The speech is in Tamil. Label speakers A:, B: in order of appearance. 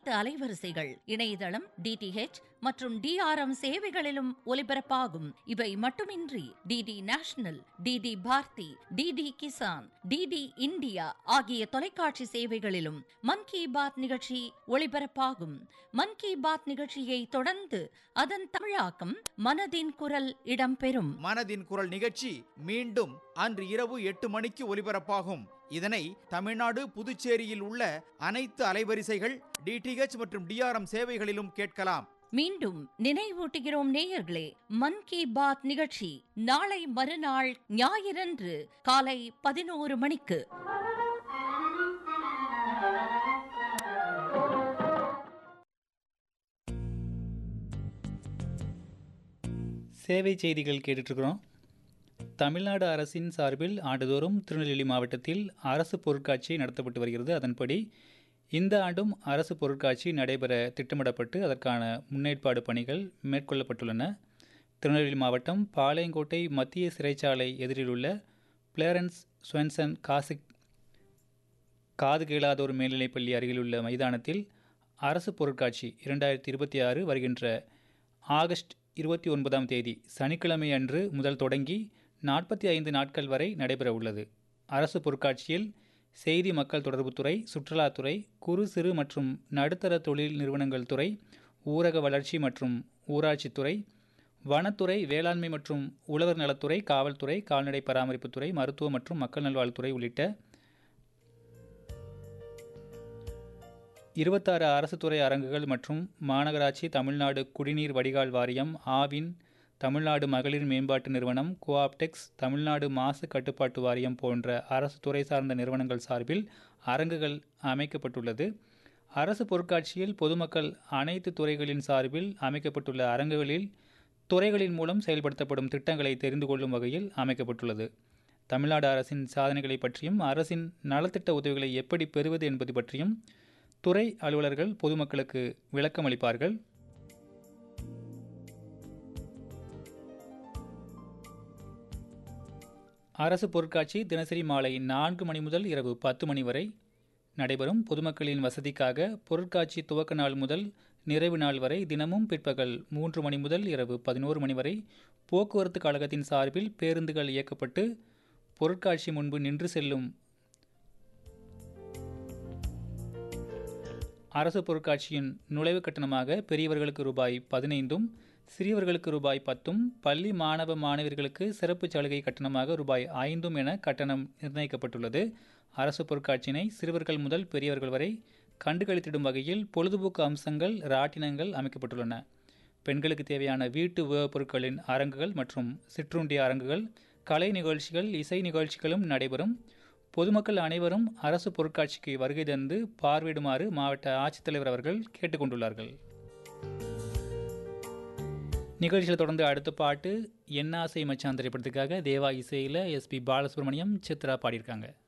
A: அனைத்து அலைவரிசைகள் இணையதளம் டிடிஹெச் மற்றும் டிஆர்எம் சேவைகளிலும் ஒலிபரப்பாகும் இவை மட்டுமின்றி DD National DD Bharati DD Kisan DD India ஆகிய தொலைக்காட்சி சேவைகளிலும் மன் கி பாத் நிகழ்ச்சி ஒளிபரப்பாகும் மன் கி பாத் நிகழ்ச்சியை தொடர்ந்து அதன் தமிழாக்கம் மனதின் குரல் இடம்பெறும்
B: மனதின் குரல் நிகழ்ச்சி மீண்டும் அன்று இரவு எட்டு மணிக்கு ஒலிபரப்பாகும் இதனை தமிழ்நாடு புதுச்சேரியில் உள்ள அனைத்து அலைவரிசைகள் டிடிஹெச் மற்றும் டிஆர்எம் சேவைகளிலும் கேட்கலாம்
A: மீண்டும் நினைவூட்டுகிறோம் நேயர்களே மன் கி பாத் நிகழ்ச்சி நாளை மறுநாள் ஞாயிறன்று காலை பதினோரு மணிக்கு
C: சேவை செய்திகள் கேட்டுட்ருக்குறோம் தமிழ்நாடு அரசின் சார்பில் ஆண்டுதோறும் திருநெல்வேலி மாவட்டத்தில் அரசு பொருட்காட்சி நடத்தப்பட்டு வருகிறது அதன்படி இந்த ஆண்டும் அரசு பொருட்காட்சி நடைபெற திட்டமிடப்பட்டு அதற்கான முன்னேற்பாடு பணிகள் மேற்கொள்ளப்பட்டுள்ளன திருநெல்வேலி மாவட்டம் பாளையங்கோட்டை மத்திய சிறைச்சாலை எதிரில் உள்ள பிளேரன்ஸ் ஸ்வென்சன் காசிக் காது கேளாதோர் மேல்நிலைப்பள்ளி அருகிலுள்ள மைதானத்தில் அரசு பொருட்காட்சி இரண்டாயிரத்தி இருபத்தி ஆறு வருகின்ற ஆகஸ்ட் இருபத்தி ஒன்பதாம் தேதி சனிக்கிழமை அன்று முதல் தொடங்கி நாற்பத்தி ஐந்து நாட்கள் வரை நடைபெற உள்ளது அரசு பொருட்காட்சியில் செய்தி மக்கள் தொடர்புத்துறை சுற்றுலாத்துறை குறு சிறு மற்றும் நடுத்தர தொழில் நிறுவனங்கள் துறை ஊரக வளர்ச்சி மற்றும் ஊராட்சித்துறை வனத்துறை வேளாண்மை மற்றும் உழவர் நலத்துறை காவல்துறை கால்நடை பராமரிப்புத்துறை மருத்துவ மற்றும் மக்கள் நல்வாழ்வுத்துறை உள்ளிட்ட இருபத்தாறு அரசு துறை அரங்குகள் மற்றும் மாநகராட்சி தமிழ்நாடு குடிநீர் வடிகால் வாரியம் ஆவின் தமிழ்நாடு மகளிர் மேம்பாட்டு நிறுவனம் கோஆப்டெக்ஸ் தமிழ்நாடு மாசு கட்டுப்பாட்டு வாரியம் போன்ற அரசு துறை சார்ந்த நிறுவனங்கள் சார்பில் அரங்குகள் அமைக்கப்பட்டுள்ளது அரசு பொருட்காட்சியில் பொதுமக்கள் அனைத்து துறைகளின் சார்பில் அமைக்கப்பட்டுள்ள அரங்குகளில் துறைகளின் மூலம் செயல்படுத்தப்படும் திட்டங்களை தெரிந்து கொள்ளும் வகையில் அமைக்கப்பட்டுள்ளது தமிழ்நாடு அரசின் சாதனைகளை பற்றியும் அரசின் நலத்திட்ட உதவிகளை எப்படி பெறுவது என்பது பற்றியும் துறை அலுவலர்கள் பொதுமக்களுக்கு விளக்கம் அளிப்பார்கள் அரசு பொருட்காட்சி தினசரி மாலை நான்கு மணி முதல் இரவு பத்து மணி வரை நடைபெறும் பொதுமக்களின் வசதிக்காக பொருட்காட்சி துவக்க நாள் முதல் நிறைவு நாள் வரை தினமும் பிற்பகல் மூன்று மணி முதல் இரவு பதினோரு மணி வரை போக்குவரத்து கழகத்தின் சார்பில் பேருந்துகள் இயக்கப்பட்டு பொருட்காட்சி முன்பு நின்று செல்லும் அரசு பொருட்காட்சியின் நுழைவு கட்டணமாக பெரியவர்களுக்கு ரூபாய் பதினைந்தும் சிறியவர்களுக்கு ரூபாய் பத்தும் பள்ளி மாணவ மாணவியர்களுக்கு சிறப்பு சலுகை கட்டணமாக ரூபாய் ஐந்தும் என கட்டணம் நிர்ணயிக்கப்பட்டுள்ளது அரசு பொருட்காட்சியினை சிறுவர்கள் முதல் பெரியவர்கள் வரை கண்டுகளித்திடும் வகையில் பொழுதுபோக்கு அம்சங்கள் ராட்டினங்கள் அமைக்கப்பட்டுள்ளன பெண்களுக்கு தேவையான வீட்டு உபயோகப் பொருட்களின் அரங்குகள் மற்றும் சிற்றுண்டி அரங்குகள் கலை நிகழ்ச்சிகள் இசை நிகழ்ச்சிகளும் நடைபெறும் பொதுமக்கள் அனைவரும் அரசு பொருட்காட்சிக்கு வருகை தந்து பார்வையிடுமாறு மாவட்ட ஆட்சித்தலைவர் அவர்கள் கேட்டுக்கொண்டுள்ளார்கள் நிகழ்ச்சியில் தொடர்ந்து அடுத்த பாட்டு என்னாசை மச்சான் திரைப்படத்துக்காக தேவா இசையில் எஸ்பி பாலசுப்ரமணியம் சித்ரா பாடியிருக்காங்க